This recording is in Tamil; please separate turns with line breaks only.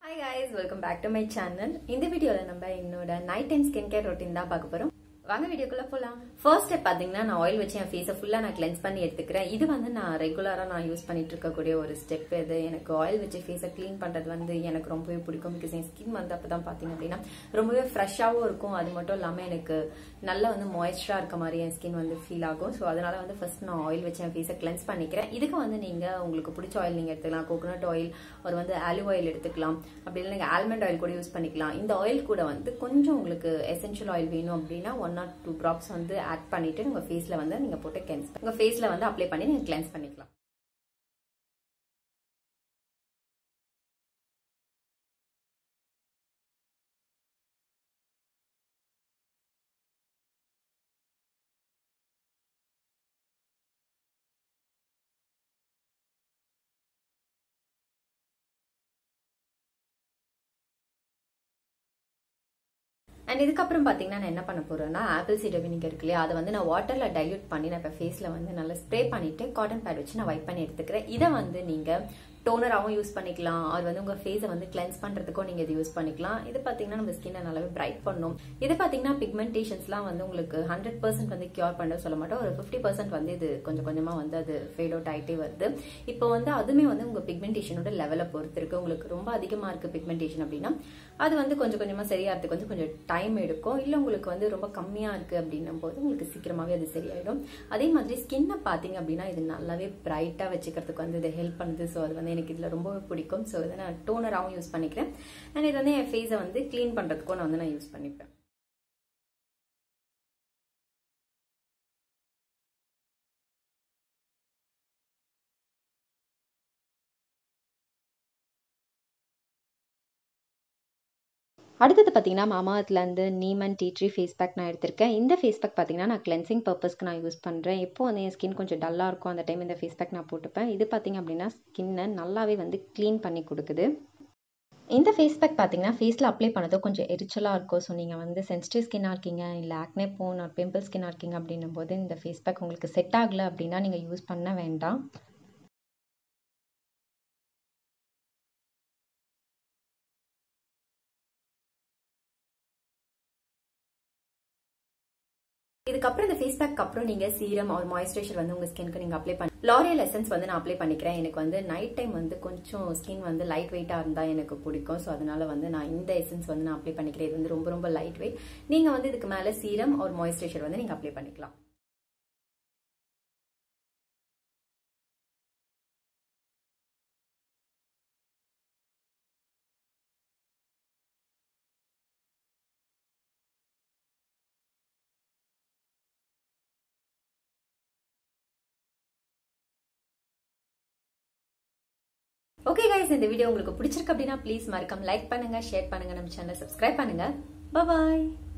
hi guys welcome back to my channel இந்த வீடியோல நம்ம என்னோட night time skin care routine தான் பார்க்க போறோம் வாங்க வீடியோக்குள்ள போலாம் ஃபர்ஸ்ட் ஸ்டெப் பாத்தீங்கன்னா நான் ஆயில் வச்சு என் ஃபேஸை ஃபுல்லா நான் கிளென்ஸ் பண்ணி எடுத்துக்கிறேன் இது வந்து நான் ரெகுலரா நான் யூஸ் பண்ணிட்டு இருக்கக்கூடிய ஒரு ஸ்டெப் இது எனக்கு ஆயில் வச்சு ஃபேஸை க்ளீன் பண்றது வந்து எனக்கு ரொம்பவே பிடிக்கும் பிகாஸ் என் ஸ்கின் வந்து அப்பதான் பாத்தீங்க அப்படின்னா ரொம்பவே ஃப்ரெஷ்ஷாகவும் இருக்கும் அது மட்டும் இல்லாம எனக்கு நல்லா வந்து மாய்ஸ்டரா இருக்க மாதிரி என் ஸ்கின் வந்து ஃபீல் ஆகும் ஸோ அதனால வந்து ஃபர்ஸ்ட் நான் ஆயில் வச்சு என் ஃபேஸை கிளென்ஸ் பண்ணிக்கிறேன் இதுக்கு வந்து நீங்க உங்களுக்கு பிடிச்ச ஆயில் நீங்க எடுத்துக்கலாம் கோகோனட் ஆயில் ஒரு வந்து ஆலிவ் ஆயில் எடுத்துக்கலாம் அப்படி இல்லை நீங்க ஆல்மண்ட் ஆயில் கூட யூஸ் பண்ணிக்கலாம் இந்த ஆயில் கூட வந்து கொஞ்சம் உங்களுக்கு எசென்ஷியல் ஆயில் வேணும் அப்படின்னா ஒன் ஆர் டூ ட்ராப்ஸ் வந்து ஆட் பண்ணிட்டு உங்க ஃபேஸ்ல வந்து நீங்க போட்டு கிளென்ஸ் உங்க ஃபேஸ்ல வந்து அப்ளை பண்ணி நீங்க கிளென்ஸ் பண்ணிக்கலாம் அண்ட் இதுக்கப்புறம் பார்த்தீங்கன்னா நான் என்ன பண்ண போறேன்னா ஆப்பிள் சீடர் வினிகர் இருக்கு இல்லையா அதை வந்து நான் வாட்டர்ல டைல்யூட் பண்ணி நான் இப்போ ஃபேஸ்ல வந்து நல்லா ஸ்ப்ரே பண்ணிட்டு காட்டன் பேட் வச்சு நான் வைப் பண்ணி எடுத்துக்கிறேன் இதை வந்து நீங்க டோனராகவும் யூஸ் பண்ணிக்கலாம் அது வந்து உங்க ஃபேஸை வந்து கிளென்ஸ் பண்றதுக்கும் நீங்க இது யூஸ் பண்ணிக்கலாம் இது பாத்தீங்கன்னா நம்ம ஸ்கின்னை நல்லாவே பிரைட் பண்ணும் இது பாத்தீங்கன்னா பிக்மெண்டேஷன்ஸ்லாம் வந்து உங்களுக்கு ஹண்ட்ரட் பர்சன்ட் வந்து கியூர் பண்ண சொல்ல மாட்டோம் ஒரு ஃபிஃப்டி பர்சன்ட் வந்து இது கொஞ்சம் கொஞ்சமா வந்து அது ஃபேட் அவுட் ஆயிட்டே வருது இப்போ வந்து அதுமே வந்து உங்க பிக்மெண்டேஷனோட லெவலை பொறுத்து இருக்கு உங்களுக்கு ரொம்ப அதிகமா இருக்கு பிக்மெண்டேஷன் அப்படின்னா அது வந்து கொஞ்சம் கொஞ்சமா சரியாகிறதுக்கு வந்து கொஞ்சம் டைம் எடுக்கும் இல்ல உங்களுக்கு வந்து ரொம்ப கம்மியா இருக்கு அப்படின்னும் போது உங்களுக்கு சீக்கிரமாவே அது சரியாயிடும் அதே மாதிரி ஸ்கின்னை பாத்தீங்க அப்படின்னா இது நல்லாவே பிரைட்டா வச்சுக்கிறதுக்கு வந்து இது ஹெல்ப் பண்ணுது ஸோ அது வந்து எனக்கு இதுல ரொம்பவே பிடிக்கும் ஸோ இதை நான் டோனராகவும் யூஸ் பண்ணிக்கிறேன் அண்ட் இது வந்து என் ஃபேஸை வந்து க்ளீன் பண்றதுக்கும் நான் வந்து நான் யூஸ் பண்ணிப்பேன் அடுத்தது பார்த்தீங்கன்னா மாமாத்துலேருந்து நீமன் டீ ட்ரீ ஃபேஸ் பேக் நான் எடுத்திருக்கேன் இந்த ஃபேஸ் பேக் பார்த்தீங்கன்னா நான் கிளென்சிங் பர்பஸ்க்கு நான் யூஸ் பண்ணுறேன் எப்போ வந்து என் ஸ்கின் கொஞ்சம் டல்லாக இருக்கும் அந்த டைம் இந்த ஃபேஸ் பேக் நான் போட்டுப்பேன் இது பார்த்தீங்க அப்படின்னா ஸ்கின்னை நல்லாவே வந்து க்ளீன் பண்ணி கொடுக்குது இந்த ஃபேஸ் பேக் பார்த்தீங்கன்னா ஃபேஸில் அப்ளை பண்ணதோ கொஞ்சம் எரிச்சலாக இருக்கும் ஸோ நீங்கள் வந்து சென்சிட்டிவ் ஸ்கின்னாக இருக்கீங்க இல்லை ஆக்னே போன் ஒரு பிம்பிள் ஸ்கின்னாக இருக்கீங்க அப்படின்னும் போது இந்த ஃபேஸ் பேக் உங்களுக்கு செட் ஆகலை அப்படின்னா நீங்கள் யூஸ் பண்ண வேண்டாம் இதுக்கப்புறம் இந்த ஃபேஸ் பேக் அப்புறம் நீங்க சீரம் ஒரு மாய்ஸ்சரைசர் வந்து உங்க ஸ்கின்க்கு நீங்க அப்ளை பண்ணி லாரியல் எசன்ஸ் வந்து நான் அப்ளை பண்ணிக்கிறேன் எனக்கு வந்து நைட் டைம் வந்து கொஞ்சம் ஸ்கின் வந்து லைட் வெயிட்டா இருந்தா எனக்கு பிடிக்கும் ஸோ அதனால வந்து நான் இந்த எசன்ஸ் வந்து நான் அப்ளை பண்ணிக்கிறேன் இது வந்து ரொம்ப ரொம்ப லைட் வெயிட் நீங்க வந்து இதுக்கு மேல சீரம் ஒரு மாய்ஸ்சரைசர் வந்து நீங்க அப்ளை பண்ணிக்கலாம் ஓகே கைஸ் இந்த வீடியோ உங்களுக்கு பிடிச்சிருக்கு அப்படின்னா ப்ளீஸ் மறக்காம லைக் பண்ணுங்க ஷேர் பண்ணுங்க நம்ம சேனல் சப்ஸ்கிரைப் பண்ணுங்க பாய்